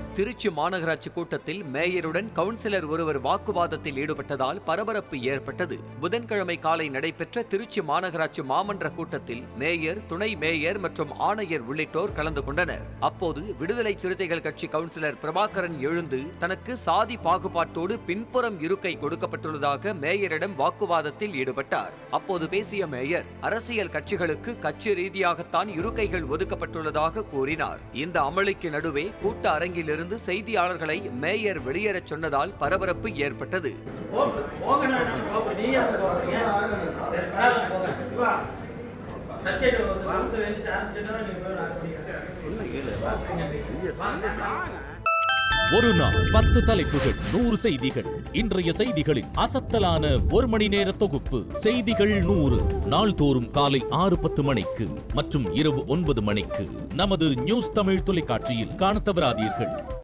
திருச்சி மாநகராட்சி கூட்டத்தில் மேயருடன் கவுன்சிலர் ஒருவர் வாக்குவாதத்தில் ஈடுபட்டதால் பரபரப்பு ஏற்பட்டது புதன்கிழமை காலை நடைபெற்ற திருச்சி மாநகராட்சி மாமன்ற கூட்டத்தில் மேயர் துணை மேயர் மற்றும் ஆணையர் உள்ளிட்டோர் கலந்து கொண்டனர் அப்போது விடுதலை சிறுத்தைகள் கட்சி கவுன்சிலர் பிரபாகரன் எழுந்து தனக்கு சாதி பாகுபாட்டோடு பின்புறம் இருக்கை கொடுக்கப்பட்டுள்ளதாக மேயரிடம் வாக்குவாதத்தில் ஈடுபட்டார் அப்போது பேசிய மேயர் அரசியல் கட்சிகளுக்கு கட்சி ரீதியாகத்தான் இருக்கைகள் ஒதுக்கப்பட்டுள்ளதாக கூறினார் இந்த அமளிக்கு நடுவே கூட்ட அரங்கிலிருந்து செய்தியாளர்களை மேயர் வெளியேறச் சொன்னதால் பரபரப்பு ஏற்பட்டது போங்க, போங்கண்ணா, நான் போக- நீங்க அங்க போறீங்க. சரி, பரவாயில்ல, போங்க. சர்ச்சையில ஒரு கவுன்சிலர் எழுந்துட்டு ஆரம்பிச்சிட்டா நீங்க போய் ஆரம்பிங்க. வாங்க. ஒரு நாள் பத்து தலைப்புகள் நூறு செய்திகள் இன்றைய செய்திகளின் அசத்தலான ஒரு மணி நேர தொகுப்பு செய்திகள் நூறு நாள்தோறும் காலை ஆறு பத்து மணிக்கு மற்றும் இரவு ஒன்பது மணிக்கு நமது நியூஸ் தமிழ் தொலைக்காட்சியில் காணத் தவறாதீர்கள்